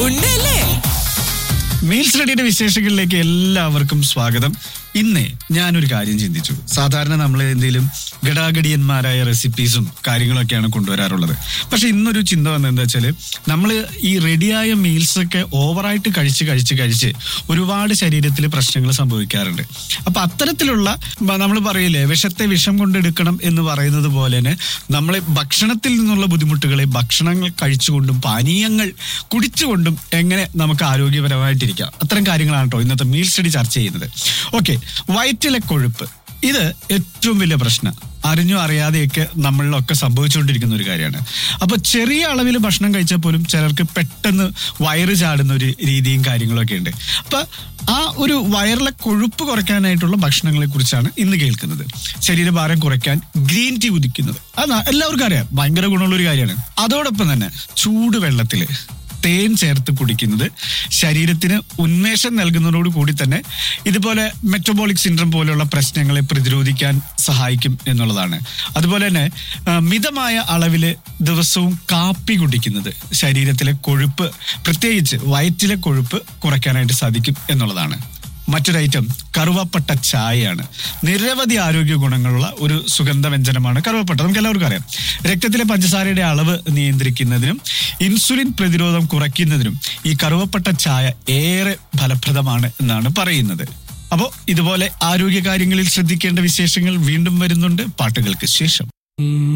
ഉണ്ടല്ലേ മീൽസ് റെഡിയുടെ വിശേഷങ്ങളിലേക്ക് എല്ലാവർക്കും സ്വാഗതം ഇന്നേ ഞാനൊരു കാര്യം ചിന്തിച്ചു സാധാരണ നമ്മൾ എന്തെങ്കിലും ഗടാഗടിയന്മാരായ റെസിപ്പീസും കാര്യങ്ങളൊക്കെയാണ് കൊണ്ടുവരാറുള്ളത് പക്ഷെ ഇന്നൊരു ചിന്ത വന്നത് എന്താ വെച്ചാൽ നമ്മൾ ഈ റെഡിയായ മീൽസ് ഒക്കെ ഓവറായിട്ട് കഴിച്ച് കഴിച്ച് കഴിച്ച് ഒരുപാട് ശരീരത്തിൽ പ്രശ്നങ്ങൾ സംഭവിക്കാറുണ്ട് അപ്പൊ അത്തരത്തിലുള്ള നമ്മൾ പറയില്ലേ വിഷത്തെ വിഷം കൊണ്ടെടുക്കണം എന്ന് പറയുന്നത് പോലെ തന്നെ നമ്മൾ ഭക്ഷണത്തിൽ നിന്നുള്ള ബുദ്ധിമുട്ടുകളെ ഭക്ഷണങ്ങൾ കഴിച്ചുകൊണ്ടും പാനീയങ്ങൾ കുടിച്ചുകൊണ്ടും എങ്ങനെ നമുക്ക് ആരോഗ്യപരമായിട്ടിരിക്കാം അത്തരം കാര്യങ്ങളാണ് കേട്ടോ ഇന്നത്തെ മീൽ സ്റ്റഡി ചർച്ച ചെയ്യുന്നത് ഓക്കെ വയറ്റിലെ കൊഴുപ്പ് ഇത് ഏറ്റവും വലിയ പ്രശ്നം അറിഞ്ഞോ അറിയാതെയൊക്കെ നമ്മളിലൊക്കെ സംഭവിച്ചുകൊണ്ടിരിക്കുന്ന ഒരു കാര്യമാണ് അപ്പൊ ചെറിയ അളവിൽ ഭക്ഷണം കഴിച്ചാൽ പോലും ചിലർക്ക് പെട്ടെന്ന് വയറ് ചാടുന്ന ഒരു രീതിയും കാര്യങ്ങളൊക്കെ ഉണ്ട് അപ്പൊ ആ ഒരു വയറിലെ കൊഴുപ്പ് കുറയ്ക്കാനായിട്ടുള്ള ഭക്ഷണങ്ങളെ കുറിച്ചാണ് ഇന്ന് കേൾക്കുന്നത് ശരീരഭാരം കുറയ്ക്കാൻ ഗ്രീൻ ടീ കുതിക്കുന്നത് അത് എല്ലാവർക്കും അറിയാം ഭയങ്കര ഗുണമുള്ള ഒരു കാര്യമാണ് അതോടൊപ്പം തന്നെ ചൂട് വെള്ളത്തില് തേൻ ചേർത്ത് കുടിക്കുന്നത് ശരീരത്തിന് ഉന്മേഷം നൽകുന്നതോട് കൂടി തന്നെ ഇതുപോലെ മെറ്റബോളിക് സിൻഡ്രം പോലെയുള്ള പ്രശ്നങ്ങളെ പ്രതിരോധിക്കാൻ സഹായിക്കും എന്നുള്ളതാണ് അതുപോലെ തന്നെ ആ, മിതമായ അളവിൽ ദിവസവും കാപ്പി കുടിക്കുന്നത് ശരീരത്തിലെ കൊഴുപ്പ് പ്രത്യേകിച്ച് വയറ്റിലെ കൊഴുപ്പ് കുറയ്ക്കാനായിട്ട് സാധിക്കും എന്നുള്ളതാണ് മറ്റൊരു ഐറ്റം കറുവപ്പട്ട ചായയാണ് നിരവധി ആരോഗ്യ ഗുണങ്ങളുള്ള ഒരു സുഗന്ധ വ്യഞ്ജനമാണ് കറുവപ്പട്ട നമുക്ക് എല്ലാവർക്കും അറിയാം രക്തത്തിലെ പഞ്ചസാരയുടെ അളവ് നിയന്ത്രിക്കുന്നതിനും ഇൻസുലിൻ പ്രതിരോധം കുറയ്ക്കുന്നതിനും ഈ കറുവപ്പട്ട ചായ ഏറെ ഫലപ്രദമാണ് എന്നാണ് പറയുന്നത് അപ്പോൾ ഇതുപോലെ ആരോഗ്യ കാര്യങ്ങളിൽ ശ്രദ്ധിക്കേണ്ട വിശേഷങ്ങൾ വീണ്ടും വരുന്നുണ്ട് പാട്ടുകൾക്ക് ശേഷം